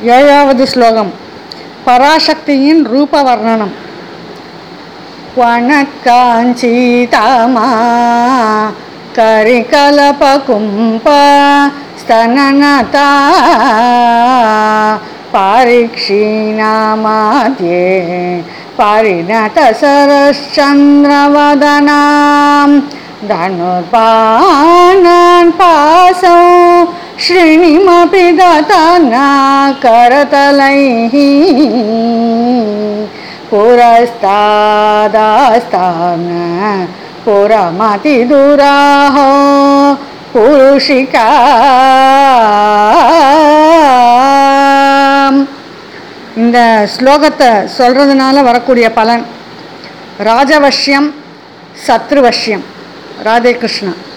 ஏழாவது ஸ்லோகம் பராசக்தியின் ரூப வர்ணனம் வணக்காஞ்சீதாமா கரிகலபகும்ப स्तननता पारीक्षीणामाद्ये परिणतसरश्चन्द्रवदनां धनुर्बाणान् पासौ श्रेणिमपि दतना करतलैः पुरस्तादास्तान् पुरमतिदुराहो புருஷிகா இந்த ஸ்லோகத்தை சொல்கிறதுனால வரக்கூடிய பலன் ராஜவஷ்யம் சத்ருவஷ்யம் ராதே கிருஷ்ணா